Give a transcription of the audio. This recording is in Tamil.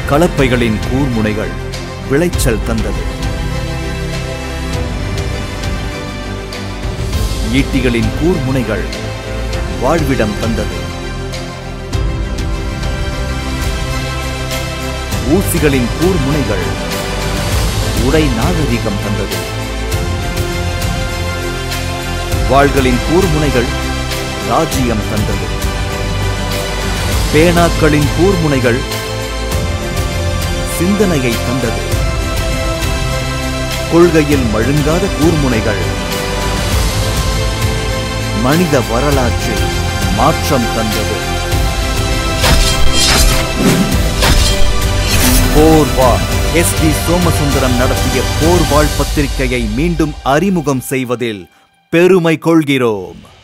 கலப்பைகளின் கூர்முனைகள் விளைச்சல் தந்தது ஈட்டிகளின் கூர்முனைகள் வாழ்விடம் தந்தது ஊசிகளின் கூர்முனைகள் உடை நாகரிகம் தந்தது வாள்களின் கூர்முனைகள் ராஜ்யம் தந்தது பேனாக்களின் கூர்முனைகள் சிந்தனையை தந்தது கொள்கையில் மழுங்காத கூர்முனைகள் மனித வரலாற்றில் மாற்றம் தந்தது போர்வாள் எஸ் டி சோமசுந்தரம் நடத்திய போர்வாள் பத்திரிகையை மீண்டும் அறிமுகம் செய்வதில் பெருமை கொள்கிறோம்